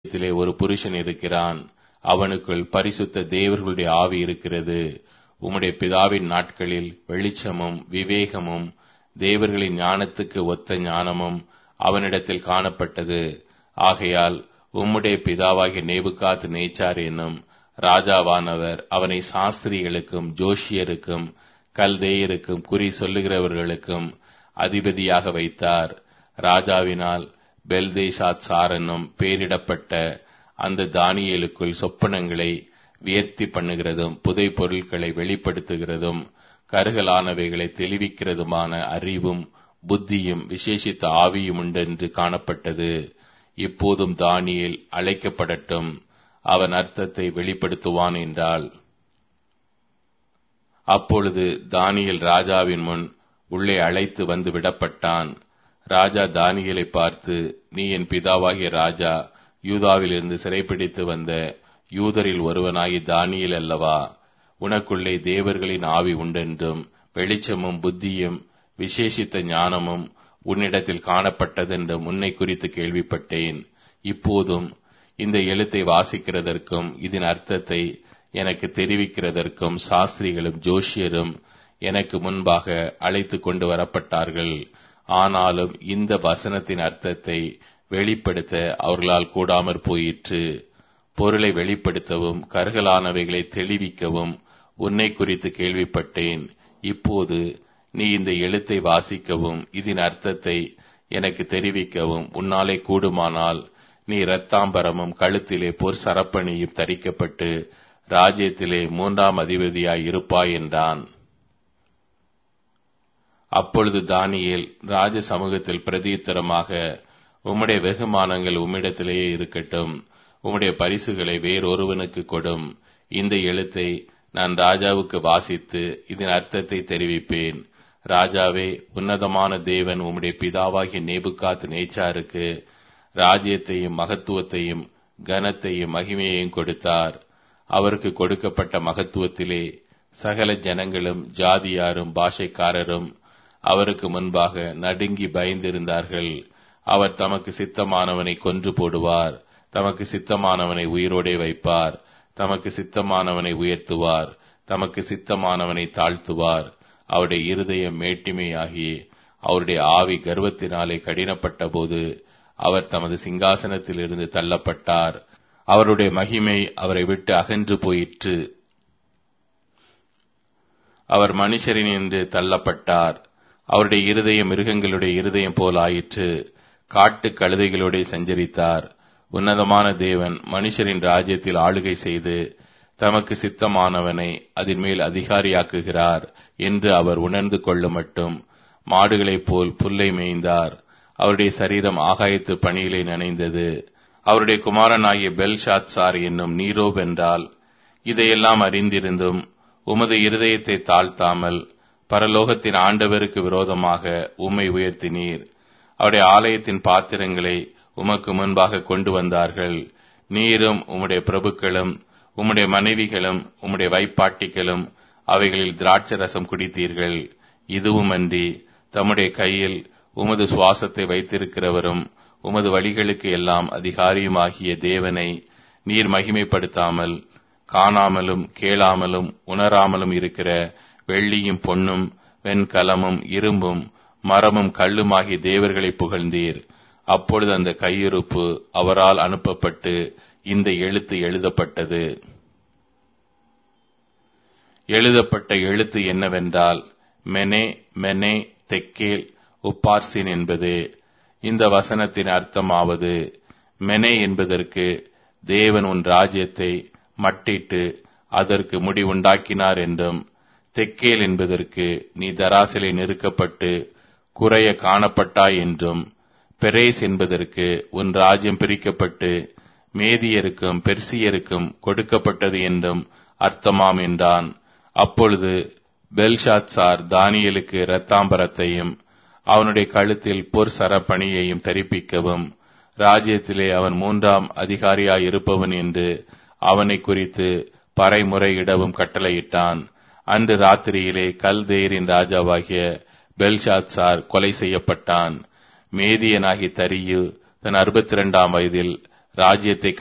இதயத்திலே ஒரு புருஷன் இருக்கிறான் அவனுக்குள் பரிசுத்த தேவர்களுடைய ஆவி இருக்கிறது உம்முடைய பிதாவின் நாட்களில் வெளிச்சமும் விவேகமும் தேவர்களின் ஞானத்துக்கு ஒத்த ஞானமும் அவனிடத்தில் காணப்பட்டது ஆகையால் உம்முடைய பிதாவாகிய நேபுகாத் நேச்சார் என்னும் ராஜாவானவர் அவனை சாஸ்திரிகளுக்கும் ஜோஷியருக்கும் கல்தேயருக்கும் குறி சொல்லுகிறவர்களுக்கும் அதிபதியாக வைத்தார் ராஜாவினால் பெல்தேசாத் சார் என்னும் பெயரிடப்பட்ட அந்த தானியேலுக்குள் சொப்பனங்களை வியர்த்தி பண்ணுகிறதும் புதை பொருட்களை வெளிப்படுத்துகிறதும் கருகலானவைகளை தெளிவிக்கிறதுமான அறிவும் புத்தியும் விசேஷித்த ஆவியும் உண்டென்று காணப்பட்டது இப்போதும் தானியேல் அழைக்கப்படட்டும் அவன் அர்த்தத்தை வெளிப்படுத்துவான் என்றாள் அப்பொழுது தானியேல் ராஜாவின் முன் உள்ளே அழைத்து வந்து விடப்பட்டான் ராஜா தானியேலை பார்த்து நீ என் பிதாவாகிய ராஜா யூதாவிலிருந்து சிறைப்பிடித்து வந்த யூதரில் ஒருவனாகி தானியேல் அல்லவா உனக்குள்ளே தேவர்களின் ஆவி உண்டென்றும் வெளிச்சமும் புத்தியும் விசேஷித்த ஞானமும் உன்னிடத்தில் காணப்பட்டதென்றும் உன்னை குறித்து கேள்விப்பட்டேன் இப்போதும் இந்த எழுத்தை வாசிக்கிறதற்கும் இதன் அர்த்தத்தை எனக்கு தெரிவிக்கிறதற்கும் சாஸ்திரிகளும் ஜோஷியரும் எனக்கு முன்பாக அழைத்து கொண்டு வரப்பட்டார்கள் ஆனாலும் இந்த வசனத்தின் அர்த்தத்தை வெளிப்படுத்த அவர்களால் கூடாமற் போயிற்று பொருளை வெளிப்படுத்தவும் கருகலானவைகளை தெளிவிக்கவும் உன்னை குறித்து கேள்விப்பட்டேன் இப்போது நீ இந்த எழுத்தை வாசிக்கவும் இதன் அர்த்தத்தை எனக்கு தெரிவிக்கவும் உன்னாலே கூடுமானால் நீ இரத்தாம்பரமும் கழுத்திலே பொற் சரப்பணியும் தரிக்கப்பட்டு ராஜ்யத்திலே மூன்றாம் அதிபதியாய் இருப்பாய் என்றான் அப்பொழுது தானியேல் ராஜ சமூகத்தில் பிரதியுத்தரமாக உம்முடைய வெகுமானங்கள் உம்மிடத்திலேயே இருக்கட்டும் உம்முடைய பரிசுகளை வேறொருவனுக்கு கொடும் இந்த எழுத்தை நான் ராஜாவுக்கு வாசித்து இதன் அர்த்தத்தை தெரிவிப்பேன் ராஜாவே உன்னதமான தேவன் உம்முடைய பிதாவாகிய நேபுகாத் நேச்சாருக்கு ராஜ்யத்தையும் மகத்துவத்தையும் கனத்தையும் மகிமையையும் கொடுத்தார் அவருக்கு கொடுக்கப்பட்ட மகத்துவத்திலே சகல ஜனங்களும் ஜாதியாரும் பாஷைக்காரரும் அவருக்கு முன்பாக நடுங்கி பயந்திருந்தார்கள் அவர் தமக்கு சித்தமானவனை கொன்று போடுவார் தமக்கு சித்தமானவனை உயிரோடே வைப்பார் தமக்கு சித்தமானவனை உயர்த்துவார் தமக்கு சித்தமானவனை தாழ்த்துவார் அவருடைய இருதயம் மேட்டிமையாகி அவருடைய ஆவி கர்வத்தினாலே கடினப்பட்ட போது அவர் தமது சிங்காசனத்திலிருந்து தள்ளப்பட்டார் அவருடைய மகிமை அவரை விட்டு அகன்று போயிற்று அவர் மனுஷரினின்று தள்ளப்பட்டார் அவருடைய இருதயம் மிருகங்களுடைய இருதயம் போல் ஆயிற்று காட்டு கழுதைகளோட சஞ்சரித்தார் உன்னதமான தேவன் மனுஷரின் ராஜ்யத்தில் ஆளுகை செய்து தமக்கு சித்தமானவனை அதன் மேல் அதிகாரியாக்குகிறார் என்று அவர் உணர்ந்து கொள்ள மட்டும் மாடுகளைப் போல் புல்லை மேய்ந்தார் அவருடைய சரீரம் ஆகாயத்து பணியிலே நனைந்தது அவருடைய குமாரனாகிய பெல்ஷாத் சார் என்னும் நீரோ வென்றால் இதையெல்லாம் அறிந்திருந்தும் உமது இருதயத்தை தாழ்த்தாமல் பரலோகத்தின் ஆண்டவருக்கு விரோதமாக உம்மை உயர்த்தினீர் அவருடைய ஆலயத்தின் பாத்திரங்களை உமக்கு முன்பாக கொண்டு வந்தார்கள் நீரும் உம்முடைய பிரபுக்களும் உம்முடைய மனைவிகளும் உம்முடைய வைப்பாட்டிகளும் அவைகளில் திராட்சரசம் குடித்தீர்கள் இதுவுமன்றி தம்முடைய கையில் உமது சுவாசத்தை வைத்திருக்கிறவரும் உமது வழிகளுக்கு எல்லாம் அதிகாரியுமாகிய தேவனை நீர் மகிமைப்படுத்தாமல் காணாமலும் கேளாமலும் உணராமலும் இருக்கிற வெள்ளியும் பொன்னும் வெண்கலமும் இரும்பும் மரமும் கல்லுமாகிய தேவர்களை புகழ்ந்தீர் அப்பொழுது அந்த கையிருப்பு அவரால் அனுப்பப்பட்டு இந்த எழுத்து எழுதப்பட்டது எழுதப்பட்ட எழுத்து என்னவென்றால் மெனே மெனே தெக்கேல் உப்பார்சின் என்பது இந்த வசனத்தின் அர்த்தமாவது மெனே என்பதற்கு தேவன் உன் ராஜ்யத்தை மட்டிட்டு அதற்கு முடிவுண்டாக்கினார் என்றும் தெக்கேல் என்பதற்கு நீ தராசிலே நெருக்கப்பட்டு குறைய காணப்பட்டாய் என்றும் பெரேஸ் என்பதற்கு உன் ராஜ்யம் பிரிக்கப்பட்டு மேதியருக்கும் பெர்சியருக்கும் கொடுக்கப்பட்டது என்றும் அர்த்தமாம் என்றான் அப்பொழுது பெல்ஷாத் சார் தானியலுக்கு இரத்தாம்பரத்தையும் அவனுடைய கழுத்தில் பொற் சரப்பணியையும் தரிப்பிக்கவும் ராஜ்யத்திலே அவன் மூன்றாம் அதிகாரியாய் இருப்பவன் என்று அவனை குறித்து பறைமுறையிடவும் கட்டளையிட்டான் அன்று ராத்திரியிலே கல்தேரின் ராஜாவாகிய பெல்ஷாத் சார் கொலை செய்யப்பட்டான் மேதியனாகி தரியு தன் அறுபத்தி இரண்டாம் வயதில் ராஜ்யத்தை